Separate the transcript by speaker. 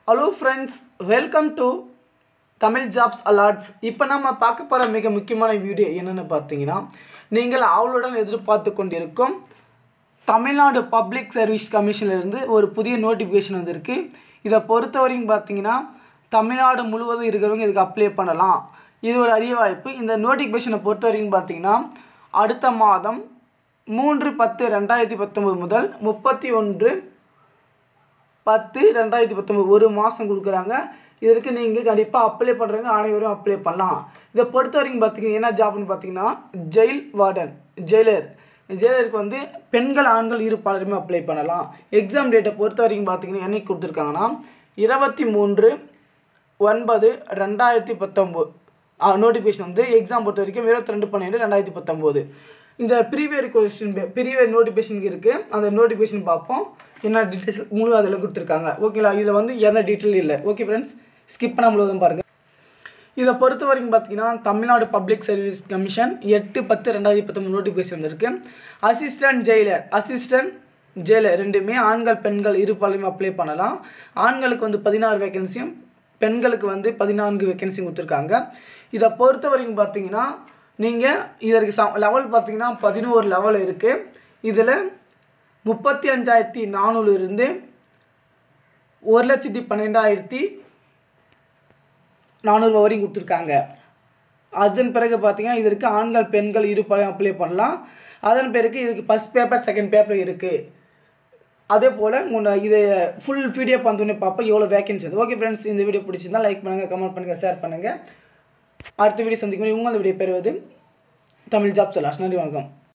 Speaker 1: hello friends welcome to Tamil jobs alerts இப்போ நம்ம பார்க்க போகிற மிக முக்கியமான வீடியோ என்னென்னு பார்த்தீங்கன்னா நீங்கள் அவளுடன் எதிர்பார்த்து கொண்டிருக்கும் தமிழ்நாடு பப்ளிக் சர்வீஸ் கமிஷன்லேருந்து ஒரு புதிய நோட்டிஃபிகேஷன் வந்திருக்கு இதை பொறுத்த வரைக்கும் பார்த்தீங்கன்னா தமிழ்நாடு முழுவதும் இருக்கிறவங்க இதுக்கு அப்ளை பண்ணலாம் இது ஒரு அரிய வாய்ப்பு இந்த நோட்டிஃபிகேஷனை பொறுத்த வரைக்கும் பார்த்தீங்கன்னா அடுத்த மாதம் மூன்று பத்து ரெண்டாயிரத்தி பத்தொம்பது முதல் முப்பத்தி ஒன்று பத்து ரெண்டாயிரத்தி பத்தொம்பது ஒரு மாதம் கொடுக்குறாங்க இதற்கு நீங்கள் கண்டிப்பாக அப்ளை பண்ணுறவங்க அனைவரும் அப்ளை பண்ணலாம் இதை பொறுத்த வரைக்கும் பார்த்தீங்கன்னா என்ன ஜாப்னு பார்த்தீங்கன்னா ஜெயில் வார்டன் ஜெயிலர் ஜெயிலருக்கு வந்து பெண்கள் ஆண்கள் இரு பலருமே அப்ளை பண்ணலாம் எக்ஸாம் டேட்டை பொறுத்த வரைக்கும் பார்த்தீங்கன்னா என்னைக்கு கொடுத்துருக்காங்கன்னா இருபத்தி மூன்று ஒன்பது ரெண்டாயிரத்தி பத்தொம்போது நோட்டிஃபிகேஷன் வந்து எக்ஸாம் பொறுத்த வரைக்கும் இருபத்தி ரெண்டு பன்னெண்டு ரெண்டாயிரத்தி பத்தொம்போது இந்த ப்ரீவியர் கொஸ்டின் ப்ரீவியர் நோட்டிஃபிகேஷன் இருக்குது அந்த நோட்டிஃபிகேஷன் பார்ப்போம் என்ன டீட்டெயில்ஸ் முழு அதில் கொடுத்துருக்காங்க ஓகேங்களா இதில் வந்து எந்த டீட்டெயில் இல்லை ஓகே ஃப்ரெண்ட்ஸ் ஸ்கிப் பண்ண முழுவதும் பாருங்கள் இதை பொறுத்த வரைக்கும் பார்த்தீங்கன்னா தமிழ்நாடு பப்ளிக் சர்வீஸ் கமிஷன் எட்டு பத்து ரெண்டாயிரத்தி பத்தொம்பது நோட்டிஃபிகேஷன் வந்திருக்கு அசிஸ்டன்ட் ஜெயிலர் அசிஸ்டன்ட் ஜெயிலர் ரெண்டுமே ஆண்கள் பெண்கள் இரு பாலையும் அப்ளை பண்ணலாம் ஆண்களுக்கு வந்து பதினாறு வேகன்சியும் பெண்களுக்கு வந்து பதினான்கு வேகன்சியும் கொடுத்துருக்காங்க இதை பொறுத்த வரைக்கும் பார்த்தீங்கன்னா நீங்கள் இதற்கு ச லெவல் பார்த்தீங்கன்னா பதினோரு லெவல் இருக்குது இதில் முப்பத்தி அஞ்சாயிரத்தி நானூறுலேருந்து ஒரு லட்சத்தி பன்னெண்டாயிரத்தி நானூறு வரையும் கொடுத்துருக்காங்க அதன் பிறகு பார்த்தீங்கன்னா இதற்கு ஆண்கள் பெண்கள் இரு பாலையும் அப்ளை பண்ணலாம் அதன் பிறகு இதுக்கு ஃபஸ்ட் பேப்பர் செகண்ட் பேப்பர் இருக்குது அதே போல் உங்களை இதை ஃபுல் வீடியோ பார்த்தோன்னே பார்ப்போம் எவ்வளோ வேகன்சி அது ஓகே ஃப்ரெண்ட்ஸ் இந்த வீடியோ பிடிச்சிருந்தா லைக் பண்ணுங்கள் கமெண்ட் பண்ணுங்கள் ஷேர் பண்ணுங்கள் அடுத்த வீடியோ சந்திக்கும் உங்கள் வீடியோ பெறுவது தமிழ் ஜாப் சொல்லாஸ் நன்றி வணக்கம்